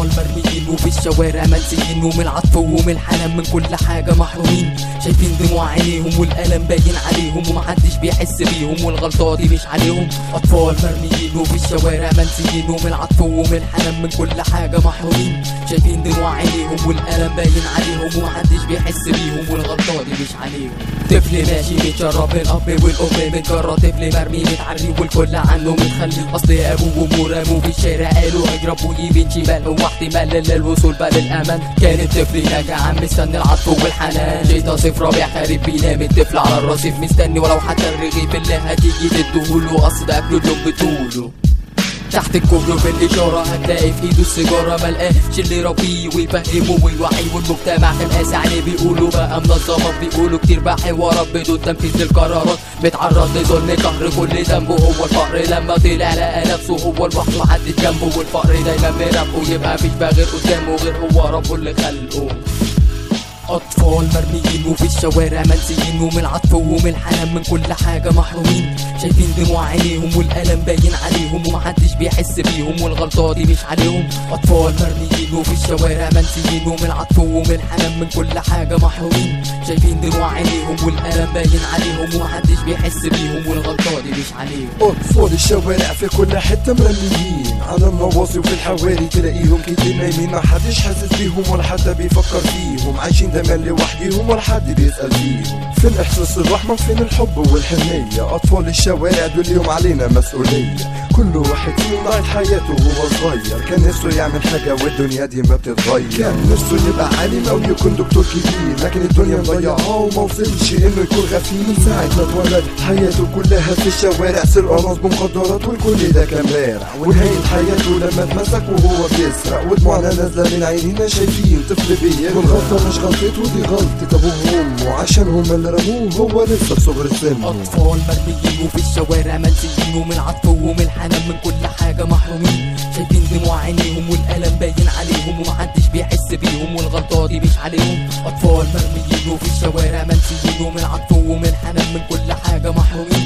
أطفال مرميين وفي الشوارع منسيين ومن العطف ومن الحنان من كل حاجة محرومين شايفين دموع عينيهم والألم باين عليهم ومحدش بيحس بيهم والغلطة دي مش عليهم أطفال مرميين وفي الشوارع منسيين ومن العطف ومن الحنان من كل حاجة محرومين شايفين دموع عينيهم والألم باين عليهم ومحدش بيحس بيهم والغلطة دي مش عليهم طفل ماشي متشرب الأب والأم متجرى طفل مرمي متعري والكل عنه متخلي أصل أبوه وأمه رموه في الشارع قالوا اضربوا يمين شمال هو احتمال للوصول بقى للأمان كان الطفل راجع مستني العطف والحنان جيت صفر رابع خارب بينام الطفل على الرصيف مستني ولو حتى الرغيف اللي هتيجي تديهوله قصد أكله اليوم بطوله تحت الكوبري في الإشارة هتلاقي في إيده السيجارة ملقاش اللي يربيه ويفهمه ويوعيه والمجتمع كان قاسي عليه بيقولوا بقى منظمة بيقولوا كتير بقى حوارات بدون تنفيذ القرارات بيتعرض لظلم قهر كل ذنبه هو الفقر لما طلع لقى نفسه هو الوحش محدش جنبه والفقر دايما مرافقه يبقى مفيش بقى غير قدامه غير هو ربه اللي خلقه أطفال مرميين وفي الشوارع منسيين ومن العطف ومن الحنان من كل حاجة محرومين شايفين دموع عينيهم والألم باين عليهم ومحدش بيحس بيهم والغلطة دي مش عليهم أطفال مرميين وفي الشوارع منسيين ومن العطف ومن الحنان من كل حاجة محرومين شايفين دموع عينيهم والألم باين عليهم ومحدش بيحس بيهم والغلطة دي مش عليهم أطفال الشوارع في كل حتة مرميين على النواصي وفي الحواري تلاقيهم كتير نايمين محدش حاسس بيهم ولا حتى بيفكر فيهم عايشين دايما لوحديهم ولا حد بيسأل فيهم فين إحساس الرحمة فين الحب والحنية أطفال الشوارع دول يوم علينا مسؤولية كل واحد فيهم ضاعت حياته وهو صغير كان نفسه يعمل حاجة والدنيا دي ما بتتغير كان نفسه يبقى عالم أو يكون دكتور كبير لكن الدنيا مضيعاه وما وصلش إنه يكون غفير من ساعة ما اتولد حياته كلها في الشوارع سرقة نصب مخدرات والكل ده كان بارع ونهاية حياته لما اتمسك وهو بيسرق ودموعنا نازلة من عينينا شايفين طفل بيغرق والغلطة مش غلطته دي غلطة أبوه وأمه عشان هم اللي رموه هو لسه في صغر سنه أطفال مرميين وفي الشوارع منسيين ومن العطف ومن الحنان من كل حاجة محرومين شايفين دموع عينيهم والألم باين عليهم ومحدش بيحس بيهم والغلطة دي مش عليهم أطفال مرميين وفي الشوارع منسيين ومن العطف ومن الحنان من كل حاجة محرومين